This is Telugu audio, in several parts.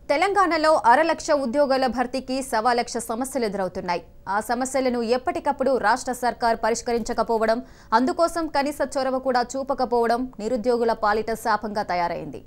తెలంగాణలో అరలక్ష ఉద్యోగాల భర్తీకి సవా లక్ష సమస్యలు ఎదురవుతున్నాయి ఆ సమస్యలను ఎప్పటికప్పుడు రాష్ట్ర సర్కార్ పరిష్కరించకపోవడం అందుకోసం కనీస చొరవ కూడా చూపకపోవడం నిరుద్యోగుల పాలిట శాపంగా తయారైంది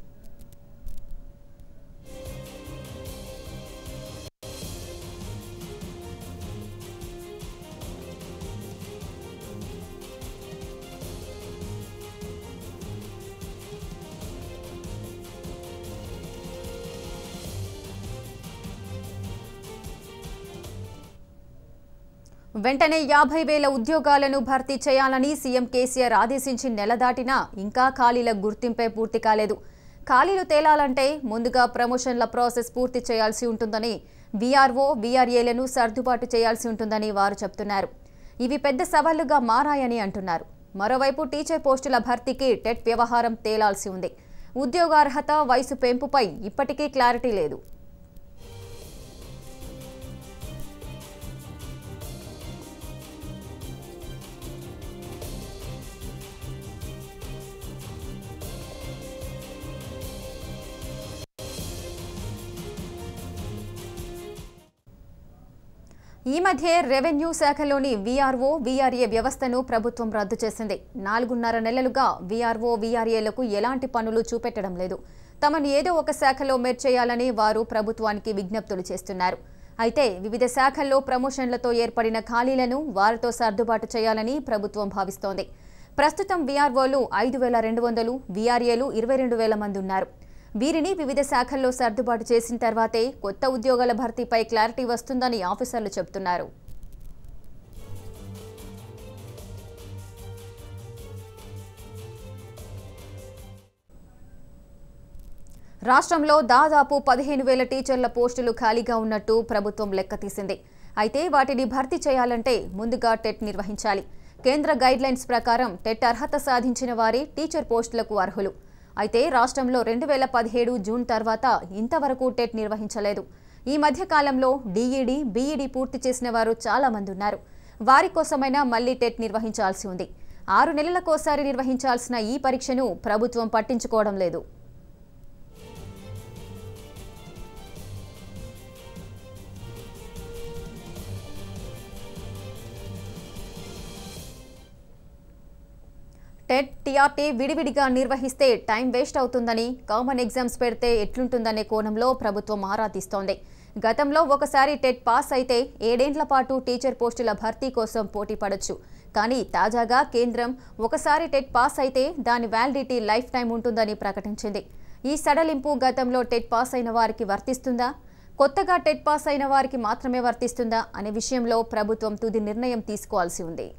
వెంటనే యాభై వేల ఉద్యోగాలను భర్తీ చేయాలని సీఎం కేసీఆర్ ఆదేశించి నెల దాటినా ఇంకా ఖాళీల గుర్తింపే పూర్తి కాలేదు ఖాళీలు తేలాలంటే ముందుగా ప్రమోషన్ల ప్రాసెస్ పూర్తి చేయాల్సి ఉంటుందని వీఆర్ఓ వీఆర్ఏలను సర్దుబాటు చేయాల్సి ఉంటుందని వారు చెబుతున్నారు ఇవి పెద్ద సవాళ్లుగా మారాయని అంటున్నారు మరోవైపు టీచర్ పోస్టుల భర్తీకి టెట్ వ్యవహారం తేలాల్సి ఉంది ఉద్యోగార్హత వయసు పెంపుపై ఇప్పటికీ క్లారిటీ లేదు ఈ మధ్య రెవెన్యూ శాఖలోని వీఆర్ఓ వీఆర్ఏ వ్యవస్థను ప్రభుత్వం రద్దు చేసింది నాలుగున్నర నెలలుగా వీఆర్ఓ వీఆర్ఏలకు ఎలాంటి పనులు చూపెట్టడం లేదు తమను ఏదో ఒక శాఖలో చేయాలని వారు ప్రభుత్వానికి విజ్ఞప్తులు చేస్తున్నారు అయితే వివిధ శాఖల్లో ప్రమోషన్లతో ఏర్పడిన ఖాళీలను వారితో సర్దుబాటు చేయాలని ప్రభుత్వం భావిస్తోంది ప్రస్తుతం వీఆర్ఓలు ఐదు వేల రెండు వందలు వీఆర్ఏలు ఇరవై రెండు వేల మంది ఉన్నారు వీరిని వివిధ శాఖల్లో సర్దుబాటు చేసిన తర్వాతే కొత్త ఉద్యోగాల భర్తీపై క్లారిటీ వస్తుందని ఆఫీసర్లు చెబుతున్నారు రాష్ట్రంలో దాదాపు పదిహేను వేల టీచర్ల పోస్టులు ఖాళీగా ఉన్నట్టు ప్రభుత్వం లెక్క తీసింది అయితే వాటిని భర్తీ చేయాలంటే ముందుగా టెట్ నిర్వహించాలి కేంద్ర గైడ్లైన్స్ ప్రకారం టెట్ అర్హత సాధించిన వారే టీచర్ పోస్టులకు అర్హులు అయితే రాష్ట్రంలో రెండు వేల పదిహేడు జూన్ తర్వాత ఇంతవరకు టెట్ నిర్వహించలేదు ఈ మధ్య కాలంలో డీఈడీ బీఈడీ పూర్తి చేసిన వారు చాలా మంది ఉన్నారు వారి కోసమైనా మళ్లీ టెట్ నిర్వహించాల్సి ఉంది ఆరు నెలలకోసారి నిర్వహించాల్సిన ఈ పరీక్షను ప్రభుత్వం పట్టించుకోవడం లేదు టెట్ టీఆర్టీ విడివిడిగా నిర్వహిస్తే టైం వేస్ట్ అవుతుందని కామన్ ఎగ్జామ్స్ పెడితే ఎట్లుంటుందనే కోణంలో ప్రభుత్వం ఆరా తీస్తోంది గతంలో ఒకసారి టెట్ పాస్ అయితే ఏడేండ్ల పాటు టీచర్ పోస్టుల భర్తీ కోసం పోటీ పడొచ్చు కానీ తాజాగా కేంద్రం ఒకసారి టెట్ పాస్ అయితే దాని వ్యాలిడిటీ లైఫ్ టైం ఉంటుందని ప్రకటించింది ఈ సడలింపు గతంలో టెట్ పాస్ అయిన వారికి వర్తిస్తుందా కొత్తగా టెట్ పాస్ అయిన వారికి మాత్రమే వర్తిస్తుందా అనే విషయంలో ప్రభుత్వం తుది నిర్ణయం తీసుకోవాల్సి ఉంది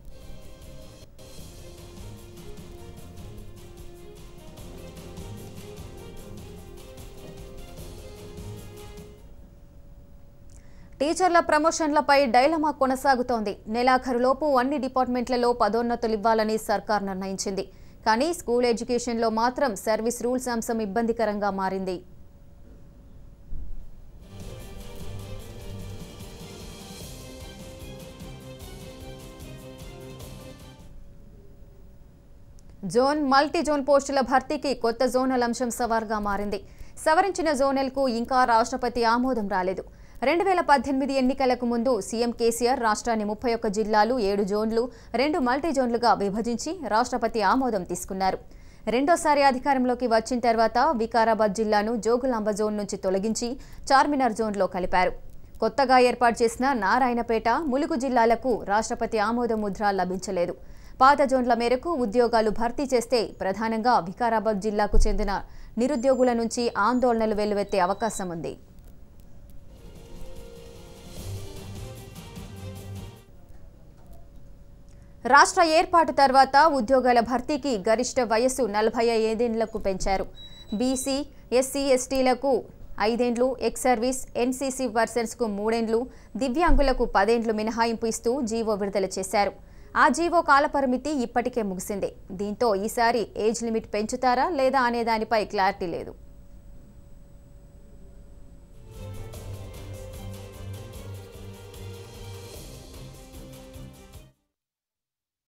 టీచర్ల ప్రమోషన్లపై డైలమా కొనసాగుతోంది నెలాఖరులోపు అన్ని డిపార్ట్మెంట్లలో పదోన్నతులు ఇవ్వాలని సర్కార్ నిర్ణయించింది కానీ స్కూల్ ఎడ్యుకేషన్లో మాత్రం సర్వీస్ రూల్స్ అంశం ఇబ్బందికరంగా మారింది జోన్ మల్టీ జోన్ పోస్టుల భర్తీకి కొత్త జోనల్ అంశం సవార్గా మారింది సవరించిన జోనల్కు ఇంకా రాష్ట్రపతి ఆమోదం రాలేదు రెండు వేల పద్దెనిమిది ఎన్నికలకు ముందు సీఎం కేసీఆర్ రాష్ట్రాన్ని ముప్పై ఒక్క జిల్లాలు ఏడు జోన్లు రెండు మల్టీ జోన్లుగా విభజించి రాష్ట్రపతి ఆమోదం తీసుకున్నారు రెండోసారి అధికారంలోకి వచ్చిన తర్వాత వికారాబాద్ జిల్లాను జోగులాంబ జోన్ నుంచి తొలగించి చార్మినార్ జోన్లో కలిపారు కొత్తగా ఏర్పాటు చేసిన నారాయణపేట ములుగు జిల్లాలకు రాష్ట్రపతి ఆమోద ముద్ర లభించలేదు పాత జోన్ల మేరకు ఉద్యోగాలు భర్తీ చేస్తే ప్రధానంగా వికారాబాద్ జిల్లాకు చెందిన నిరుద్యోగుల నుంచి ఆందోళనలు వెల్లువెత్తే అవకాశం ఉంది రాష్ట్ర ఏర్పాటు తర్వాత ఉద్యోగాల భర్తీకి గరిష్ట వయస్సు నలభై ఐదేండ్లకు పెంచారు బీసీ ఎస్సీ ఎస్టీలకు ఐదేండ్లు ఎక్స్ సర్వీస్ ఎన్సీసీ పర్సన్స్కు మూడేండ్లు దివ్యాంగులకు పదేండ్లు మినహాయింపు ఇస్తూ జీవో విడుదల చేశారు ఆ జీవో కాలపరిమితి ఇప్పటికే ముగిసింది దీంతో ఈసారి ఏజ్ లిమిట్ పెంచుతారా లేదా అనే దానిపై క్లారిటీ లేదు